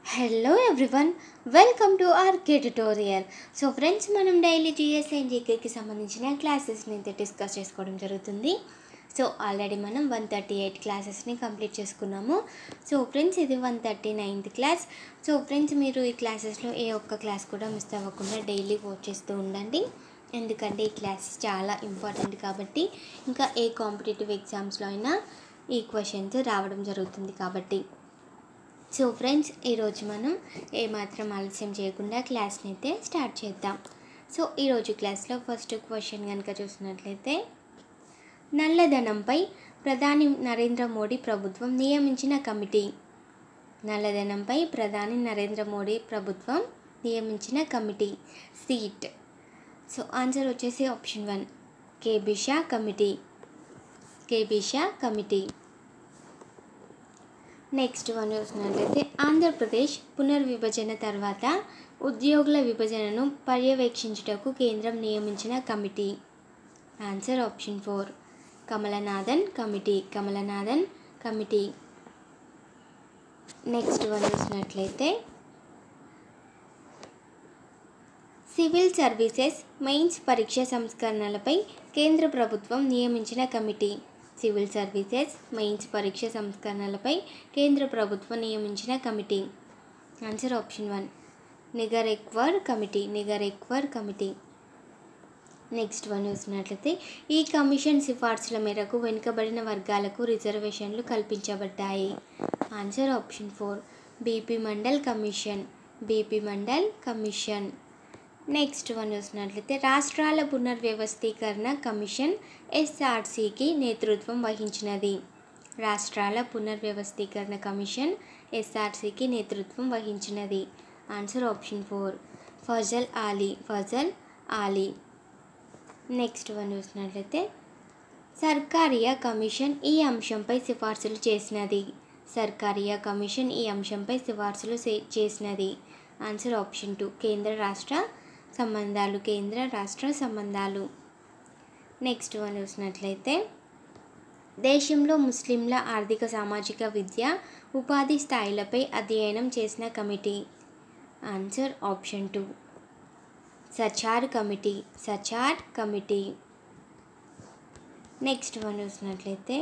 hello everyone welcome to R K tutorial so friends మనం daily GS and జీకేకి సంబంధించిన క్లాసెస్ని అయితే డిస్కస్ చేసుకోవడం జరుగుతుంది సో ఆల్రెడీ మనం వన్ థర్టీ ఎయిట్ క్లాసెస్ని కంప్లీట్ చేసుకున్నాము సో ఫ్రెండ్స్ ఇది one thirty ninth class so friends మీరు ఈ క్లాసెస్లో ఏ ఒక్క క్లాస్ కూడా మిస్ అవ్వకుండా డైలీ వాచ్ చేస్తూ ఉండండి ఎందుకంటే ఈ క్లాస్ చాలా ఇంపార్టెంట్ కాబట్టి ఇంకా ఏ కాంపిటేటివ్ ఎగ్జామ్స్లో అయినా ఈ క్వశ్చన్స్ రావడం జరుగుతుంది కాబట్టి సో ఫ్రెండ్స్ ఈరోజు మనం ఏమాత్రం ఆలస్యం చేయకుండా క్లాస్ని అయితే స్టార్ట్ చేద్దాం సో ఈరోజు క్లాస్లో ఫస్ట్ క్వశ్చన్ కనుక చూసినట్లయితే నల్లధనంపై ప్రధాని నరేంద్ర మోడీ ప్రభుత్వం నియమించిన కమిటీ నల్లధనంపై ప్రధాని నరేంద్ర మోడీ ప్రభుత్వం నియమించిన కమిటీ సీట్ సో ఆన్సర్ వచ్చేసి option one KB Shah committee KB Shah committee next one చూసినట్లయితే ఆంధ్రప్రదేశ్ పునర్విభజన తర్వాత ఉద్యోగుల విభజనను పర్యవేక్షించుటకు కేంద్రం నియమించిన committee answer option four Kamalanathan committee Kamalanathan committee next one చూసినట్లయితే సివిల్ సర్వీసెస్ మెయిన్స్ పరీక్ష సంస్కరణలపై కేంద్ర ప్రభుత్వం నియమించిన కమిటీ సివిల్ సర్వీసెస్ మెయిన్స్ పరీక్ష సంస్కరణలపై కేంద్ర ప్రభుత్వం నియమించిన committee answer option one Nigvekar committee Nigvekar committee next one చూసినట్లయితే ఈ కమిషన్ సిఫార్సుల మేరకు వెనుకబడిన వర్గాలకు రిజర్వేషన్లు కల్పించబడ్డాయి answer option four BP Mandal commission BP Mandal commission next one చూసినట్లయితే రాష్ట్రాల పునర్వ్యవస్థీకరణ కమిషన్ ఎస్ఆర్సికి నేతృత్వం వహించినది రాష్ట్రాల పునర్వ్యవస్థీకరణ కమిషన్ ఎస్ఆర్సికి నేతృత్వం వహించినది answer option four Fazal Ali Fazal Ali next one చూసినట్లయితే సర్కారియా కమిషన్ ఈ అంశంపై సిఫార్సులు చేసినది సర్కారియా కమిషన్ ఈ అంశంపై సిఫార్సులు చేసినది ఆన్సర్ ఆప్షన్ టూ కేంద్ర రాష్ట్ర సంబంధాలు కేంద్ర రాష్ట్ర సంబంధాలు నెక్స్ట్ వన్ చూసినట్లయితే దేశంలో ముస్లింల ఆర్థిక సామాజిక విద్య ఉపాధి స్థాయిలపై అధ్యయనం చేసిన committee answer option two Sachar committee Sachar committee next one చూసినట్లయితే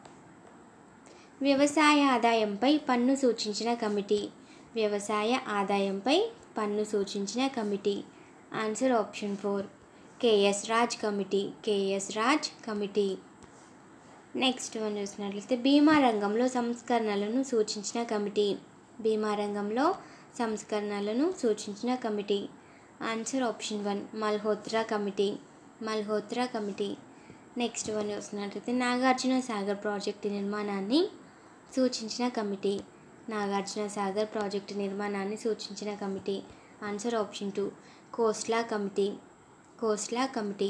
వ్యవసాయ ఆదాయంపై పన్ను సూచించిన కమిటీ వ్యవసాయ ఆదాయంపై పన్ను సూచించిన committee answer option four KS Raj committee KS Raj committee next one చూసినట్లయితే బీమా రంగంలో సంస్కరణలను సూచించిన కమిటీ బీమా రంగంలో సంస్కరణలను సూచించిన committee answer option one Malhotra committee Malhotra committee next one చూసినట్లయితే నాగార్జున సాగర్ ప్రాజెక్టు నిర్మాణాన్ని సూచించిన కమిటీ నాగార్జున సాగర్ ప్రాజెక్టు నిర్మాణాన్ని సూచించిన committee answer option two Khosla committee Khosla committee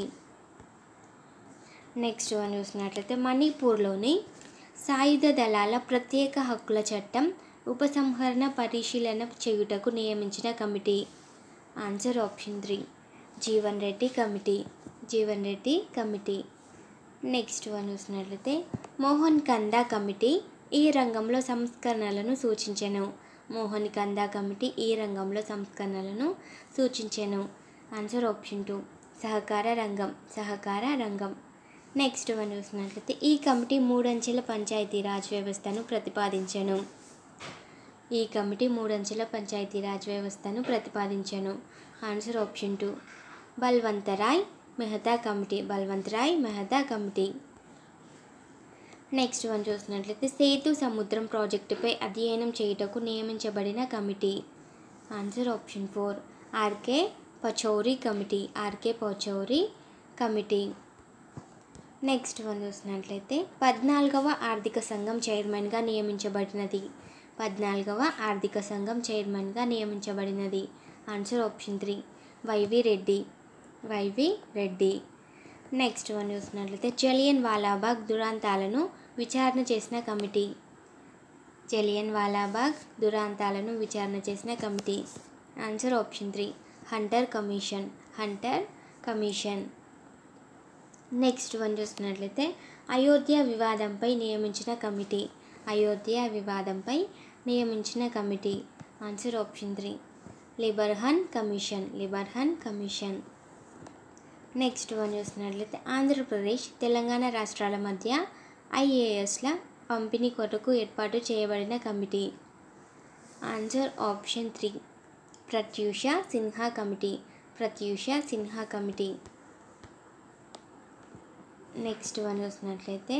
next one చూసినట్లయితే మణిపూర్లోని సాయుధ దళాల ప్రత్యేక హక్కుల చట్టం ఉపసంహరణ పరిశీలన చేయుటకు నియమించిన committee answer option three Jeevan Reddy committee Jeevan Reddy committee next one చూసినట్లయితే మోహన్ కందా కమిటీ ఈ రంగంలో సంస్కరణలను సూచించెను మోహన్ కందా కమిటీ ఈ రంగంలో సంస్కరణలను సూచించెను ఆన్సర్ ఆప్షన్ టూ సహకార రంగం సహకార రంగం నెక్స్ట్ వన్ చూసినట్లయితే ఈ కమిటీ మూడంచెల పంచాయతీరాజ్ వ్యవస్థను ప్రతిపాదించెను ఈ కమిటీ మూడంచెల పంచాయతీరాజ్ వ్యవస్థను ప్రతిపాదించెను answer option two Balwantrai Mehta committee Balwantrai Mehta committee next one చూసినట్లయితే సేతు సముద్రం ప్రాజెక్టుపై అధ్యయనం చేయుటకు నియమించబడిన committee answer option four RK Pachauri committee RK Pachauri committee next one చూసినట్లయితే పద్నాలుగవ ఆర్థిక సంఘం చైర్మన్గా నియమించబడినది పద్నాలుగవ ఆర్థిక సంఘం చైర్మన్గా నియమించబడినది answer option three YV Reddy YV Reddy next one చూసినట్లయితే జలియన్ వాలాబాగ్ దురాంతాలను విచారణ చేసిన కమిటీ జలియన్ వాలాబాగ్ దురాంతాలను విచారణ చేసిన committee answer option three Hunter commission Hunter commission next one చూసినట్లయితే అయోధ్య వివాదంపై నియమించిన కమిటీ అయోధ్య వివాదంపై నియమించిన committee answer option three Liberhan commission Liberhan commission next one చూసినట్లయితే ఆంధ్రప్రదేశ్ తెలంగాణ రాష్ట్రాల మధ్య ఐఏఎస్ల పంపిణీ కొరకు ఏర్పాటు చేయబడిన committee answer option three Pratyusha Sinha committee Pratyusha Sinha committee next one చూసినట్లయితే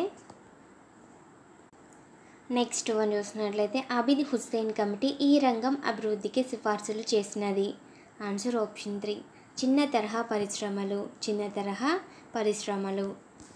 నెక్స్ట్ వన్ చూసినట్లయితే అబిద్ హుస్సేన్ కమిటీ ఈ రంగం అభివృద్ధికి సిఫార్సులు చేసినది ఆన్సర్ ఆప్షన్ త్రీ చిన్న తరహా పరిశ్రమలు చిన్న తరహా పరిశ్రమలు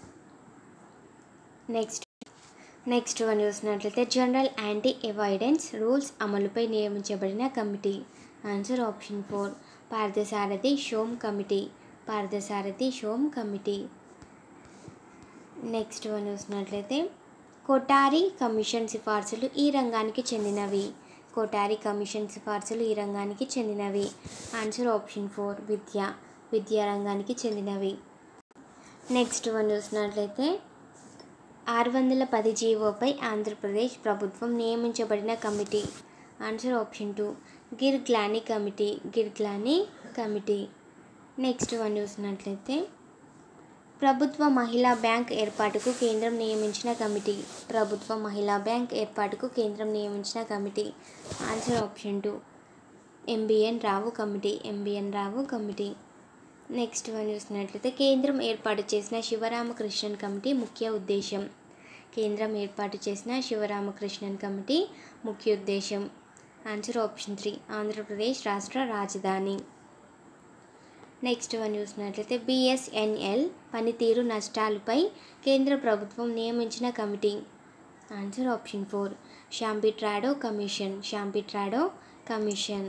నెక్స్ట్ నెక్స్ట్ వన్ చూసినట్లయితే జనరల్ యాంటీ ఎవాయిడెన్స్ రూల్స్ అమలుపై నియమించబడిన committee answer option four Parthasarathi Shome committee Parthasarathi Shome committee next one చూసినట్లయితే కోటారి కమిషన్ సిఫార్సులు ఈ రంగానికి చెందినవి కోటారి కమిషన్ సిఫార్సులు ఈ రంగానికి చెందినవి ఆన్సర్ ఆప్షన్ ఫోర్ విద్య విద్యా రంగానికి చెందినవి నెక్స్ట్ వన్ చూసినట్లయితే ఆరు వందల పది జీవోపై ఆంధ్రప్రదేశ్ ప్రభుత్వం నియమించబడిన committee answer option two Gir Glani committee Gir Glani committee next one చూసినట్లయితే ప్రభుత్వ మహిళా బ్యాంక్ ఏర్పాటుకు కేంద్రం నియమించిన కమిటీ ప్రభుత్వ మహిళా బ్యాంక్ ఏర్పాటుకు కేంద్రం నియమించిన committee answer option two MBN Rao committee MBN Rao committee next one చూసినట్లయితే కేంద్రం ఏర్పాటు చేసిన శివరామకృష్ణన్ కమిటీ ముఖ్య ఉద్దేశం కేంద్రం ఏర్పాటు చేసిన శివరామకృష్ణన్ కమిటీ ముఖ్య ఉద్దేశం ఆన్సర్ ఆప్షన్ త్రీ ఆంధ్రప్రదేశ్ రాష్ట్ర రాజధాని నెక్స్ట్ వన్ చూసినట్లయితే బిఎస్ఎన్ఎల్ పనితీరు నష్టాలపై కేంద్ర ప్రభుత్వం నియమించిన committee answer option four Sam Pitroda commission Sam Pitroda commission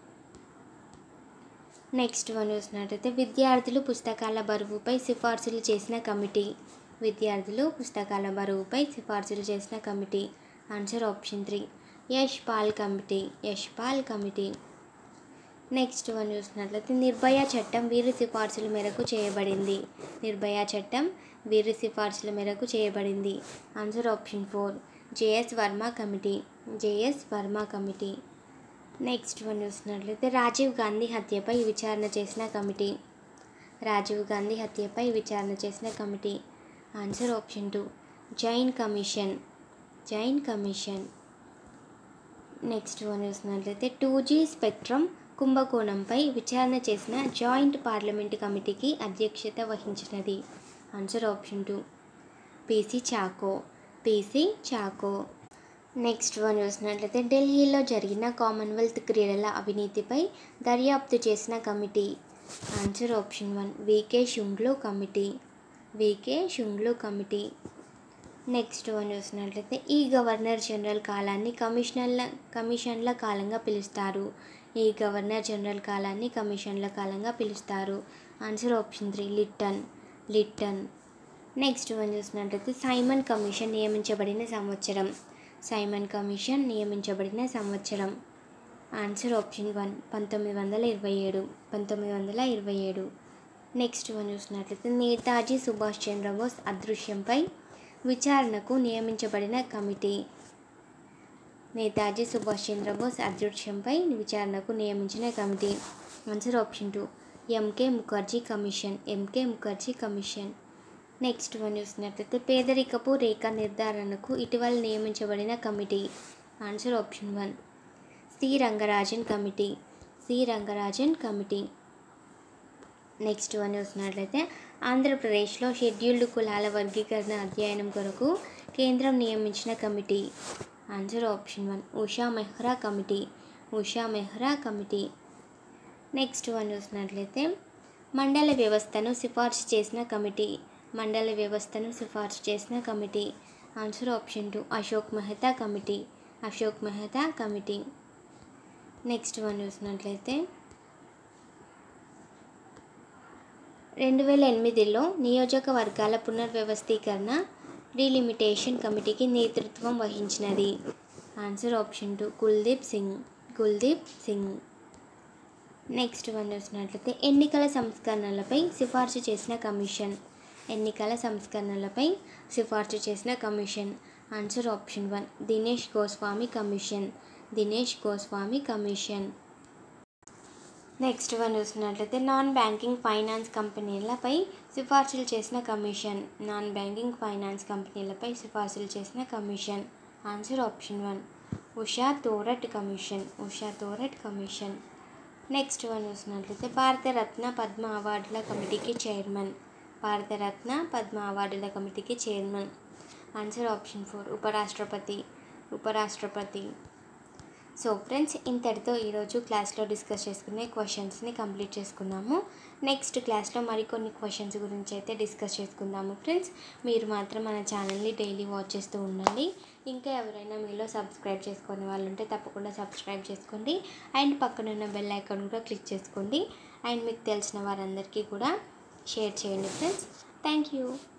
next one చూసినట్లయితే విద్యార్థులు పుస్తకాల బరువుపై సిఫార్సులు చేసిన కమిటీ విద్యార్థులు పుస్తకాల బరువుపై సిఫార్సులు చేసిన committee answer option three Yash Pal committee Yash Pal committee next one చూసినట్లయితే నిర్భయ చట్టం వీరి సిఫార్సుల మేరకు చేయబడింది నిర్భయ చట్టం వీరి సిఫార్సుల మేరకు చేయబడింది answer option four JS Verma committee JS Verma committee next one చూసినట్లయితే రాజీవ్ గాంధీ హత్యపై విచారణ చేసిన కమిటీ రాజీవ్ గాంధీ హత్యపై విచారణ చేసిన committee answer option two Jain commission Jain commission next one చూసినట్లయితే టూ జీ స్పెక్ట్రమ్ కుంభకోణంపై విచారణ చేసిన జాయింట్ పార్లమెంటు కమిటీకి అధ్యక్షత వహించినది answer option two PC Chacko PC Chacko next one చూసినట్లయితే ఢిల్లీలో జరిగిన కామన్వెల్త్ క్రీడల అవినీతిపై దర్యాప్తు చేసిన committee answer option one VK Shunglu committee VK Shunglu committee next one చూసినట్లయితే ఈ గవర్నర్ జనరల్ కాలాన్ని కమిషనర్ల కమిషన్ల కాలంగా పిలుస్తారు ఈ గవర్నర్ జనరల్ కాలాన్ని కమిషన్ల కాలంగా పిలుస్తారు answer option three Lytton Lytton next one చూసినట్లయితే సైమన్ కమిషన్ నియమించబడిన సంవత్సరం సైమన్ కమిషన్ నియమించబడిన సంవత్సరం ఆన్సర్ ఆప్షన్ వన్ పంతొమ్మిది వందల ఇరవై ఏడు పంతొమ్మిది వందల ఇరవై ఏడు నెక్స్ట్ వన్ చూసినట్లయితే నేతాజీ సుభాష్ చంద్రబోస్ అదృశ్యంపై విచారణకు నియమించబడిన కమిటీ నేతాజీ సుభాష్ చంద్రబోస్ అదృశ్యంపై విచారణకు నియమించిన committee answer option two MK Mukherjee commission MK Mukherjee commission next one చూసినట్లయితే పేదరికపు రేఖ నిర్ధారణకు ఇటీవల నియమించబడిన committee answer option one C Rangarajan committee C Rangarajan committee next one చూసినట్లయితే ఆంధ్రప్రదేశ్లో షెడ్యూల్డ్ కులాల వర్గీకరణ అధ్యయనం కొరకు కేంద్రం నియమించిన committee answer option one Usha Mehra committee Usha Mehra committee next one చూసినట్లయితే మండల వ్యవస్థను సిఫార్సు చేసిన కమిటీ మండల వ్యవస్థను సిఫార్సు చేసిన committee answer option two Ashok Mehta committee Ashok Mehta committee next one చూసినట్లయితే రెండు వేల ఎనిమిదిలో నియోజకవర్గాల పునర్వ్యవస్థీకరణ డీలిమిటేషన్ కమిటీకి నేతృత్వం వహించినది answer option two Kuldip Singh Kuldip Singh next one చూసినట్లయితే ఎన్నికల సంస్కరణలపై సిఫార్సు చేసిన కమిషన్ ఎన్నికల సంస్కరణలపై సిఫార్సు చేసిన commission answer option one Dinesh Goswami commission Dinesh Goswami commission next one చూసినట్లయితే నాన్ బ్యాంకింగ్ ఫైనాన్స్ కంపెనీలపై సిఫార్సులు చేసిన కమిషన్ నాన్ బ్యాంకింగ్ ఫైనాన్స్ కంపెనీలపై సిఫార్సులు చేసిన commission answer option one Usha Thorat commission Usha Thorat commission next one చూసినట్లయితే భారతరత్న పద్మ అవార్డుల కమిటీకి చైర్మన్ భారతరత్న పద్మ అవార్డుల కమిటీకి చైర్మన్ ఆన్సర్ ఆప్షన్ ఫోర్ ఉపరాష్ట్రపతి ఉపరాష్ట్రపతి సో ఫ్రెండ్స్ ఇంతటితో ఈరోజు క్లాస్లో డిస్కస్ చేసుకునే క్వశ్చన్స్ని కంప్లీట్ చేసుకున్నాము నెక్స్ట్ క్లాస్లో మరికొన్ని క్వశ్చన్స్ గురించి అయితే డిస్కస్ చేసుకుందాము ఫ్రెండ్స్ మీరు మాత్రం మన ఛానల్ని డైలీ వాచ్ చేస్తూ ఉండండి ఇంకా ఎవరైనా మీలో సబ్స్క్రైబ్ చేసుకునే వాళ్ళు ఉంటే తప్పకుండా సబ్స్క్రైబ్ చేసుకోండి అండ్ పక్కనున్న బెల్ ఐకాన్ కూడా క్లిక్ చేసుకోండి అండ్ మీకు తెలిసిన వారందరికీ కూడా షేర్ చేయండి ఫ్రెండ్స్ థ్యాంక్ యూ